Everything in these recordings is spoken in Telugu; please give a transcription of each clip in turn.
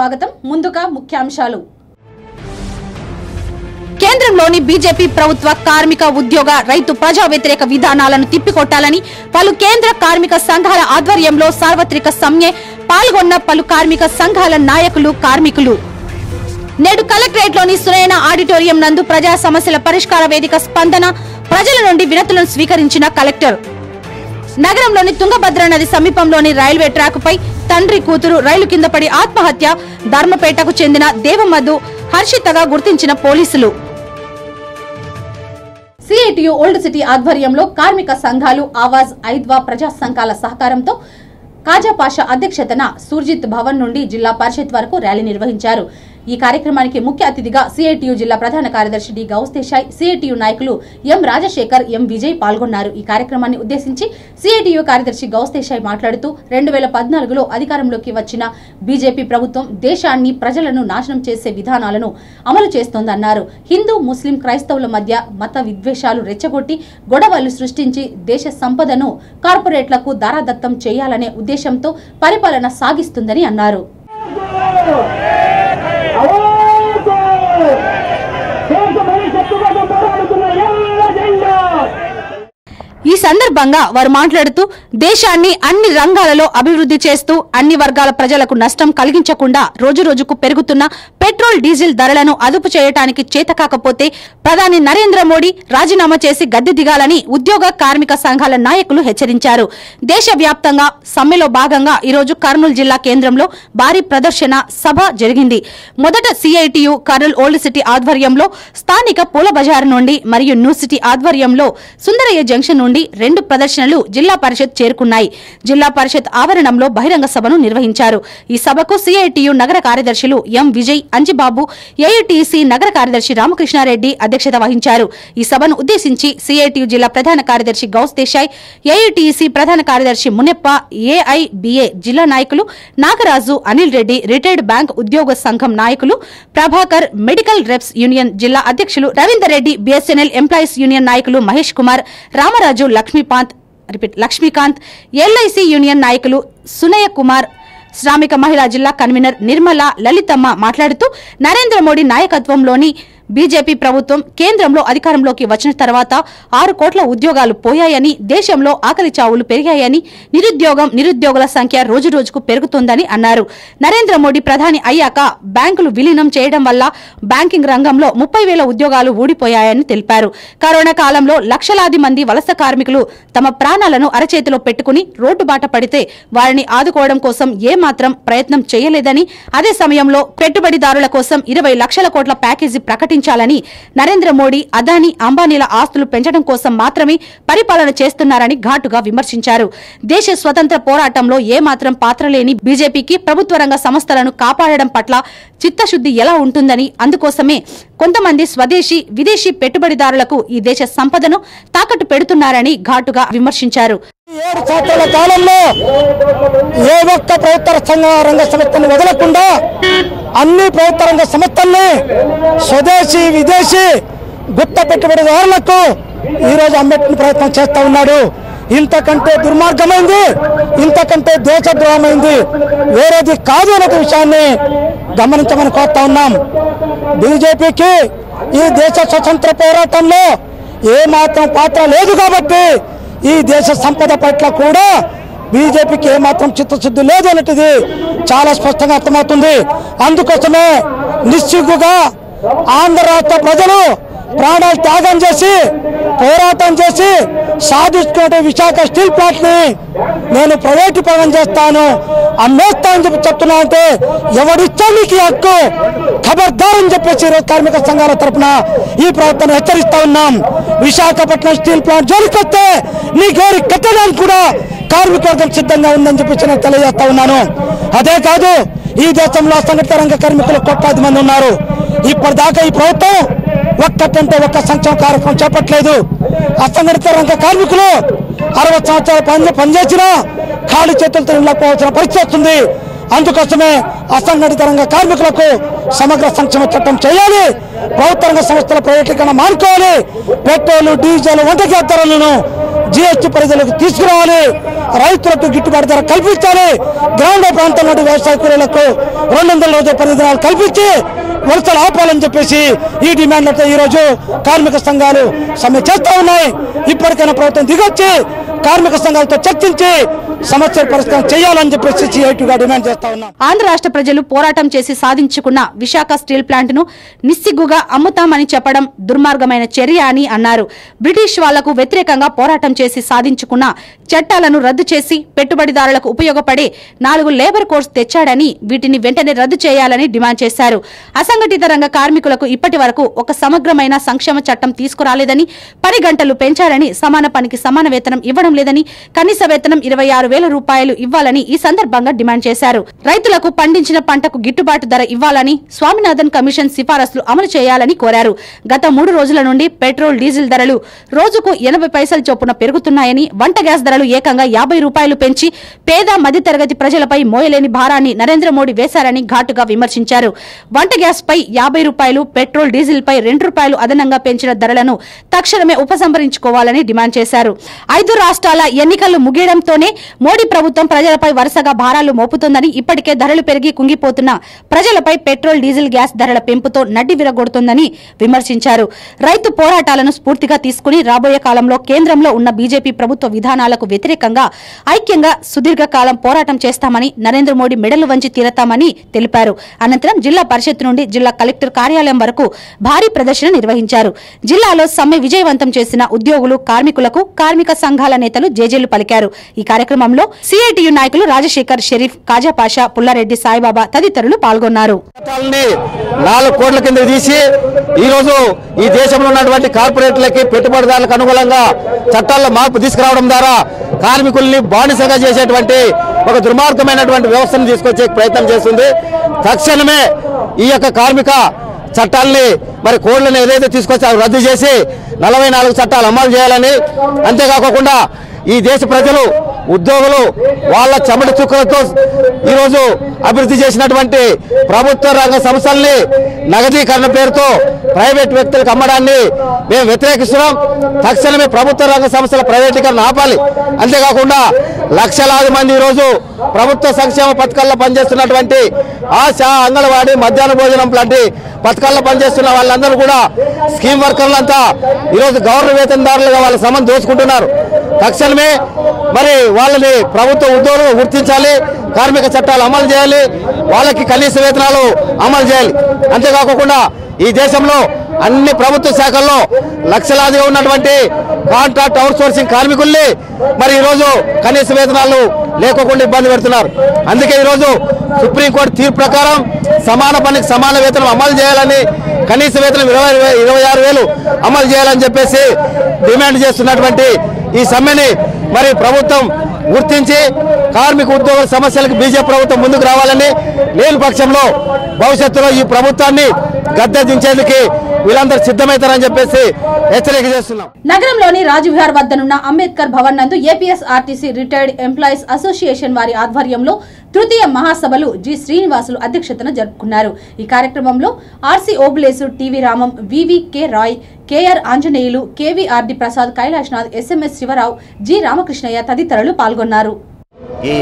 స్వాగతం ముందుగా ముఖ్యాంశాలు కేంద్రంలోని బీజేపీ ప్రభుత్వ కార్మిక ఉద్యోగ రైతు ప్రజా వ్యతిరేక విధానాలను తిప్పికొట్టాలని పలు కేంద్ర కార్మిక సంఘాల ఆధ్వర్యంలో సార్వత్రిక సమ్మె పాల్గొన్న పలు కార్మిక సంఘాల నాయకులు కార్మికులు నేడు కలెక్టరేట్లోని సునయన ఆడిటోరియం నందు ప్రజా సమస్యల పరిష్కార వేదిక స్పందన ప్రజల నుండి వినతులను స్వీకరించిన కలెక్టర్ నగరంలోని తుంగభద్ర నది సమీపంలోని రైల్వే ట్రాకుపై తండ్రి కూతురు రైలు కింద పడి ఆత్మహత్య ధర్మపేటకు చెందిన దేవమధు హర్షితగా గుర్తించిన పోలీసులు సిఐటియు ఓల్డ్ సిటీ ఆధ్వర్యంలో కార్మిక సంఘాలు ఆవాజ్ ఐద్వా ప్రజా సంఘాల సహకారంతో కాజాపాషా అధ్యక్షతన సూర్జిత్ భవన్ నుండి జిల్లా పరిషత్ వరకు ర్యాలీ నిర్వహించారు ఈ కార్యక్రమానికి ముఖ్య అతిథిగా సిఐటియు జిల్లా ప్రధాన కార్యదర్శి డి గౌస్తేశాయ్ సిఐటియు నాయకులు ఎం రాజశేఖర్ ఎం విజయ్ పాల్గొన్నారు ఈ కార్యక్రమాన్ని ఉద్దేశించి సిఐటియు కార్యదర్శి గౌస్తేశాయ్ మాట్లాడుతూ రెండు వేల పద్నాలుగులో అధికారంలోకి వచ్చిన బీజేపీ ప్రభుత్వం దేశాన్ని ప్రజలను నాశనం చేసే విధానాలను అమలు చేస్తోందన్నారు హిందూ ముస్లిం క్రైస్తవుల మధ్య మత విద్వేషాలు రెచ్చగొట్టి గొడవలు సృష్టించి దేశ సంపదను కార్పొరేట్లకు దారాదత్తం చేయాలనే ఉద్దేశంతో పరిపాలన సాగిస్తుందని అన్నారు దేశ భవిష్యత్తు కోసం పోరాడుతున్న ఎల్ల జెండా ఈ సందర్భంగా వారు మాట్లాడుతూ దేశాన్ని అన్ని రంగాలలో అభివృద్ధి చేస్తూ అన్ని వర్గాల ప్రజలకు నష్టం కలిగించకుండా రోజురోజుకు పెరుగుతున్న పెట్రోల్ డీజిల్ ధరలను అదుపు చేయటానికి చేతకాకపోతే ప్రధాని నరేంద్ర మోడీ రాజీనామా చేసి గద్దె దిగాలని ఉద్యోగ కార్మిక సంఘాల నాయకులు హెచ్చరించారు దేశవ్యాప్తంగా సమ్మెలో భాగంగా ఈరోజు కర్నూలు జిల్లా కేంద్రంలో భారీ ప్రదర్శన సభ జరిగింది మొదట సిఐటియు కర్నూలు ఓల్డ్ సిటీ ఆధ్వర్యంలో స్థానిక పూల బజార్ నుండి మరియు న్యూ సిటీ ఆధ్వర్యంలో సుందరయ్య జంక్షన్ నుండి రెండు ప్రదర్శనలు జిల్లా పరిషత్ చేరుకున్నాయి జిల్లా పరిషత్ ఆవరణంలో బహిరంగ సభను నిర్వహించారు ఈ సభకు సిఐటియు నగర కార్యదర్శులు ఎం విజయ్ అంజిబాబు ఏఐటిసి నగర కార్యదర్శి రామకృష్ణారెడ్డి అధ్యక్షత వహించారు ఈ సభను ఉద్దేశించి సిఐటియు జిల్లా ప్రధాన కార్యదర్శి గౌస్ దేశాయ్ ఏఐటిసి ప్రధాన కార్యదర్శి మునెప్ప ఏఐబిఏ జిల్లా నాయకులు నాగరాజు అనిల్ రెడ్డి రిటైర్డ్ బ్యాంక్ ఉద్యోగ సంఘం నాయకులు ప్రభాకర్ మెడికల్ రెప్స్ యూనియన్ జిల్లా అధ్యక్షులు Ravinder Reddy BSNL employees union నాయకులు Mahesh Kumar Ramaraju Lakshmikanth repeat Lakshmikanth LIC union నాయకులు సునయ్య కుమార్ శ్రామిక మహిళా జిల్లా కన్వీనర్ నిర్మల లలితమ్మ మాట్లాడుతూ నరేంద్ర మోడీ నాయకత్వంలోని బీజేపీ ప్రభుత్వం కేంద్రంలో అధికారంలోకి వచ్చిన తర్వాత ఆరు కోట్ల ఉద్యోగాలు పోయాయని దేశంలో ఆకలి చావులు పెరిగాయని నిరుద్యోగం నిరుద్యోగుల సంఖ్య రోజురోజుకు పెరుగుతోందని అన్నారు నరేంద్ర మోడీ ప్రధాని అయ్యాక బ్యాంకులు విలీనం చేయడం వల్ల బ్యాంకింగ్ రంగంలో ముప్పై వేల ఉద్యోగాలు ఊడిపోయాయని తెలిపారు కరోనా కాలంలో లక్షలాది మంది వలస కార్మికులు తమ ప్రాణాలను అరచేతిలో పెట్టుకుని రోడ్డు బాట పడితే వారిని ఆదుకోవడం కోసం ఏమాత్రం ప్రయత్నం చేయలేదని అదే సమయంలో పెట్టుబడిదారుల కోసం ఇరవై లక్షల కోట్ల ప్యాకేజీ ప్రకటించాలని నరేంద్ర మోడీ అదానీ అంబానీల ఆస్తులు పెంచడం కోసం మాత్రమే పరిపాలన చేస్తున్నారని ఘాటుగా విమర్శించారు దేశ స్వతంత్ర పోరాటంలో ఏమాత్రం పాత్ర లేని బీజేపీకి ప్రభుత్వ రంగ సంస్థలను కాపాడడం పట్ల చిత్తశుద్ధి ఎలా ఉంటుందని అందుకోసమే కొంతమంది స్వదేశీ విదేశీ పెట్టుబడిదారులకు ఈ దేశ సంపదను తాకట్టు పెడుతున్నారని ఘాటుగా విమర్శించారు ఏడు సంవత్సరాల కాలంలో ఏ ఒక్క ప్రభుత్వ రంగ రంగ సంస్థను వదలకుండా అన్ని ప్రభుత్వ రంగ సంస్థల్ని స్వదేశీ విదేశీ గుత్త పెట్టుబడిదారులకు ఈరోజు అమ్మేట్టిన ప్రయత్నం చేస్తా ఉన్నాడు ఇంతకంటే దుర్మార్గమైంది ఇంతకంటే దేశద్రోహమైంది వేరేది కాదు అనే విషయాన్ని గమనించమని కోరుతా ఉన్నాం బీజేపీకి ఈ దేశ స్వతంత్ర పోరాటంలో ఏ మాత్రం పాత్ర లేదు కాబట్టి ఈ దేశ సంపద పట్ల కూడా బీజేపీకి ఏమాత్రం చిత్తశుద్ధి లేదు అన్నట్టుది చాలా స్పష్టంగా అర్థమవుతుంది అందుకోసమే నిస్సిగ్గుగా ఆంధ్ర రాష్ట్ర ప్రజలు ప్రాణాలు త్యాగం చేసి పోరాటం చేసి సాధిస్తున్న విశాఖ స్టీల్ ప్లాంట్ ని నేను ప్రైవేటు పరం చేస్తాను అమ్మేస్తా అని చెప్పి చెప్తున్నా అంటే ఎవడిచ్చా నీకు ఈ హక్కు ఖబర్దార్ అని చెప్పేసి ఈరోజు కార్మిక సంఘాల తరపున ఈ ప్రభుత్వాన్ని హెచ్చరిస్తా ఉన్నాం విశాఖపట్నం స్టీల్ ప్లాంట్ జోలికొస్తే నీ గోరి కట్టడానికి కూడా కార్మిక వర్గం సిద్ధంగా ఉందని చెప్పేసి నేను తెలియజేస్తా ఉన్నాను అదే కాదు ఈ దేశంలో అసంఘటిత రంగ కార్మికులు కోట్లాది మంది ఉన్నారు ఇప్పటిదాకా ఈ ప్రభుత్వం ఒక్కటంటే ఒక్క సంక్షేమ కార్యక్రమం చేపట్టలేదు అసంఘటిత రంగ కార్మికులు అరవై సంవత్సరాల పని పనిచేసినా ఖాళీ చేతులతో ఇళ్ళకపోవాల్సిన పరిస్థితి వస్తుంది అందుకోసమే అసంఘటిత రంగ కార్మికులకు సమగ్ర సంక్షేమ చట్టం చేయాలి ప్రభుత్వ రంగ సంస్థల ప్రైవేటీకరణ మానుకోవాలి పెట్రోల్ డీజిల్ వంట గ్యాస్ ధరలను జిఎస్టీ పరిధిలోకి తీసుకురావాలి రైతులకు గిట్టుబాటు ధర కల్పించాలి గ్రామీణ ప్రాంతంలో వ్యవసాయ కూలీలకు రెండు వందల రోజుల పది దినాలు కల్పించి వలసలు ఆపాలని చెప్పేసి ఈ డిమాండ్లతో ఈ రోజు కార్మిక సంఘాలు సమ్మె చేస్తా ఉన్నాయి ఇప్పటికైనా ప్రభుత్వం దిగొచ్చి కార్మిక సంఘాలతో చర్చించి సమస్యల పరిష్కారం చేయాలని చెప్పేసి సిఐటిగా డిమాండ్ చేస్తా ఉన్నాం ఆంధ్ర రాష్ట్ర ప్రజలు పోరాటం చేసి సాధించుకున్న విశాఖ స్టీల్ ప్లాంట్ ను నిస్సిగ్గుగా అమ్ముతామని చెప్పడం దుర్మార్గమైన చర్య అని అన్నారు బ్రిటిష్ వాళ్లకు వ్యతిరేకంగా పోరాటం చేసి సాధించుకున్న చట్టాలను రద్దు చేసి పెట్టుబడిదారులకు ఉపయోగపడే నాలుగు లేబర్ కోడ్స్ తెచ్చాడని వీటిని వెంటనే రద్దు చేయాలని డిమాండ్ చేశారు అసంఘటిత రంగ కార్మికులకు ఇప్పటి వరకు ఒక సమగ్రమైన సంక్షేమ చట్టం తీసుకురాలేదని పని గంటలు పెంచాలని సమాన పనికి సమాన వేతనం ఇవ్వడం లేదని కనీస వేతనం ఇరవై ఆరు వేల రూపాయలు ఇవ్వాలని ఈ సందర్భంగా డిమాండ్ చేశారు రైతులకు పండించిన పంటకు గిట్టుబాటు ధర ఇవ్వాలని స్వామినాథన్ కమిషన్ సిఫారసులు అమలు చేయాలని కోరారు గత మూడు రోజుల నుండి పెట్రోల్ డీజిల్ ధరలు రోజుకు ఎనభై పైసల చొప్పున పెరుగుతున్నాయని వంట గ్యాస్ ధరలు ఏకంగా యాభై రూపాయలు పెంచి పేద మధ్యతరగతి ప్రజలపై మోయలేని భారాన్ని నరేంద్ర మోడీ వేశారని ఘాటుగా విమర్శించారు వంట గ్యాస్ పై యాభై రూపాయలు పెట్రోల్ డీజిల్ పై రెండు రూపాయలు అదనంగా పెంచిన ధరలను తక్షణమే ఉపసంహరించుకోవాలని డిమాండ్ చేశారు ఐదు రాష్ట్రాల ఎన్నికలు ముగియడంతోనే మోడీ ప్రభుత్వం ప్రజలపై వరుసగా భారాలు మోపుతోందని ఇప్పటికే ధరలు పెరిగి కుంగిపోతున్న ప్రజలపై పెట్రోల్ డీజిల్ గ్యాస్ ధరల పెంపుతో నడ్డి విరగొడుతోందని విమర్శించారు రైతు పోరాటాలను స్ఫూర్తిగా తీసుకుని రాబోయే కాలంలో కేంద్రంలో ఉన్న బీజేపీ ప్రభుత్వ విధానాలకు వ్యతిరేకంగా ఐక్యంగా సుదీర్ఘకాలం పోరాటం చేస్తామని నరేంద్ర మోడీ మెడలు వంచి తీరతామని తెలిపారు అనంతరం జిల్లా పరిషత్ నుండి జిల్లా కలెక్టర్ కార్యాలయం వరకు భారీ ప్రదర్శన నిర్వహించారు జిల్లాలో సమ్మె విజయవంతం చేసిన ఉద్యోగులు కార్మికులకు కార్మిక సంఘాల నేతలు జేజేలు పలికారు ఈ కార్యక్రమంలో సిఐటియు నాయకులు రాజశేఖర్ షరీఫ్ కాజాపాషా పుల్లారెడ్డి సాయిబాబా తదితరులు పాల్గొన్నారు చట్టాలని నాలుగు కోట్ల కింద తీసి ఈ రోజు ఈ దేశంలో ఉన్నటువంటి కార్పొరేట్లకి పెట్టుబడిదారులకు అనుకూలంగా చట్టాల్లో మార్పు తీసుకురావడం ద్వారా కార్మికుల్ని బానిసగా చేసేటువంటి ఒక దుర్మార్గమైనటువంటి వ్యవస్థను తీసుకొచ్చే ప్రయత్నం చేస్తుంది తక్షణమే ఈ యొక్క కార్మిక చట్టాలని మరి కోడ్లను ఏదైతే తీసుకొచ్చి అవి రద్దు చేసి నలభై నాలుగు చట్టాలు అమలు చేయాలని అంతేకాకుండా ఈ దేశ ప్రజలు ఉద్యోగులు వాళ్ళ చెమట చుక్కలతో ఈరోజు అభివృద్ధి చేసినటువంటి ప్రభుత్వ రంగ సంస్థల్ని నగదీకరణ పేరుతో ప్రైవేట్ వ్యక్తులకు అమ్మడాన్ని మేము వ్యతిరేకిస్తున్నాం తక్షణమే ప్రభుత్వ రంగ సంస్థల ప్రైవేటీకరణ ఆపాలి అంతేకాకుండా లక్షలాది మంది ఈరోజు ప్రభుత్వ సంక్షేమ పథకాల్లో పనిచేస్తున్నటువంటి ఆశ అంగన్వాడీ మధ్యాహ్న భోజనం లాంటి పథకాల్లో పనిచేస్తున్న వాళ్ళందరూ కూడా స్కీమ్ వర్కర్లంతా ఈరోజు గవర్నర్ వేతనదారులుగా వాళ్ళ శ్రమం దోచుకుంటున్నారు తక్షణమే మరి వాళ్ళని ప్రభుత్వ ఉద్యోగులు గుర్తించాలి కార్మిక చట్టాలు అమలు చేయాలి వాళ్ళకి కనీస వేతనాలు అమలు చేయాలి అంతేకాకుండా ఈ దేశంలో అన్ని ప్రభుత్వ శాఖల్లో లక్షలాదిగా ఉన్నటువంటి కాంట్రాక్ట్ అవుట్ సోర్సింగ్ కార్మికుల్ని మరి ఈరోజు కనీస వేతనాలు లేకోకుండా ఇబ్బంది పెడుతున్నారు అందుకే ఈరోజు సుప్రీంకోర్టు తీర్పు ప్రకారం సమాన పనికి సమాన వేతనం అమలు చేయాలని కనీస వేతనం ఇరవై ఇరవై ఆరు వేలు అమలు చేయాలని చెప్పేసి డిమాండ్ చేస్తున్నటువంటి ఈ సమ్మెని మరి ప్రభుత్వం గుర్తించి కార్మిక ఉద్యోగుల సమస్యలకు బీజేపీ ప్రభుత్వం ముందుకు రావాలని లేని పక్షంలో భవిష్యత్తులో ఈ ప్రభుత్వాన్ని గద్దె దించేందుకు వీళ్ళందరూ సిద్ధమవుతారని చెప్పేసి హెచ్చరిక చేస్తున్నాం నగరంలోని రాజవిహార్ వద్దనున్న అంబేద్కర్ భవన్ నందు APS RTC retired employees association వారి ఆధ్వర్యంలో తృతీయ మహాసభలు జి శ్రీనివాసులు అధ్యక్షతన జరుపుకున్నారు ఈ కార్యక్రమంలో RC Obulesu TV Ramam VV K Rai KR Anjaneyulu KVRD Prasad Kailashnath SMS Sivarao G Ramakrishnaiah తదితరులు పాల్గొన్నారు ఈ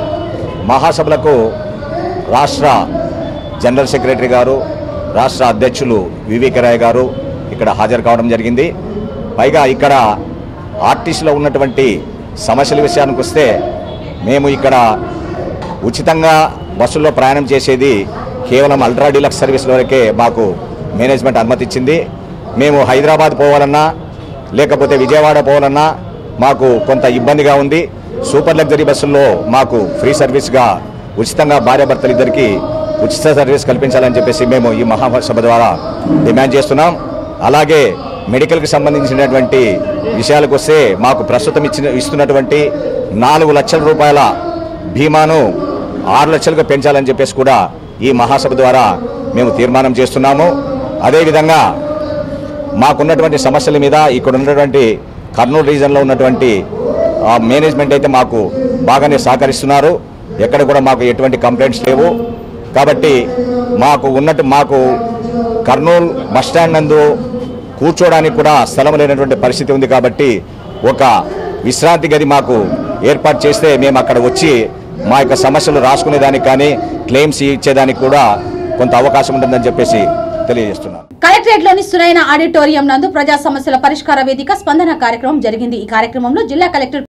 మహాసభలకు రాష్ట్ర జనరల్ సెక్రటరీ గారు రాష్ట్ర అధ్యక్షులు వివేక రాయ్ గారు ఇక్కడ హాజరు కావడం జరిగింది పైగా ఇక్కడ ఆర్టీసీలో ఉన్నటువంటి సమస్యల విషయానికి వస్తే మేము ఇక్కడ ఉచితంగా బస్సుల్లో ప్రయాణం చేసేది కేవలం అల్ట్రా డీలక్స్ సర్వీసుల వరకే మాకు మేనేజ్మెంట్ అనుమతి ఇచ్చింది మేము హైదరాబాద్ పోవాలన్నా లేకపోతే విజయవాడ పోవాలన్నా మాకు కొంత ఇబ్బందిగా ఉంది సూపర్ లగ్జరీ బస్సుల్లో మాకు ఫ్రీ సర్వీస్గా ఉచితంగా భార్యాభర్తలు ఇద్దరికి ఉచిత సర్వీస్ కల్పించాలని చెప్పేసి మేము ఈ మహాసభ ద్వారా డిమాండ్ చేస్తున్నాం అలాగే మెడికల్కి సంబంధించినటువంటి విషయాలకు వస్తే మాకు ప్రస్తుతం ఇచ్చిన ఇస్తున్నటువంటి నాలుగు లక్షల రూపాయల బీమాను ఆరు లక్షలుగా పెంచాలని చెప్పేసి కూడా ఈ మహాసభ ద్వారా మేము తీర్మానం చేస్తున్నాము అదేవిధంగా మాకున్నటువంటి సమస్యల మీద ఇక్కడ ఉన్నటువంటి కర్నూలు రీజన్లో ఉన్నటువంటి ఆ మేనేజ్మెంట్ అయితే మాకు బాగానే సహకరిస్తున్నారు ఎక్కడ కూడా మాకు ఎటువంటి కంప్లైంట్స్ లేవు కాబట్టి మాకు ఉన్నట్టు మాకు కర్నూలు బస్టాండ్ నందు కూర్చోవడానికి కూడా స్థలం లేనటువంటి పరిస్థితి ఉంది కాబట్టి ఒక విశ్రాంతి గది మాకు ఏర్పాటు చేస్తే మేము అక్కడ వచ్చి మా యొక్క సమస్యలు రాసుకునేదానికి కానీ క్లెయిమ్స్ ఇచ్చేదానికి కూడా కొంత అవకాశం ఉంటుందని చెప్పేసి తెలియజేస్తున్నాను కలెక్టరేట్ లోని సునైన ఆడిటోరియం నందు ప్రజా సమస్యల పరిష్కార వేదిక స్పందన కార్యక్రమం జరిగింది ఈ కార్యక్రమంలో జిల్లా కలెక్టర్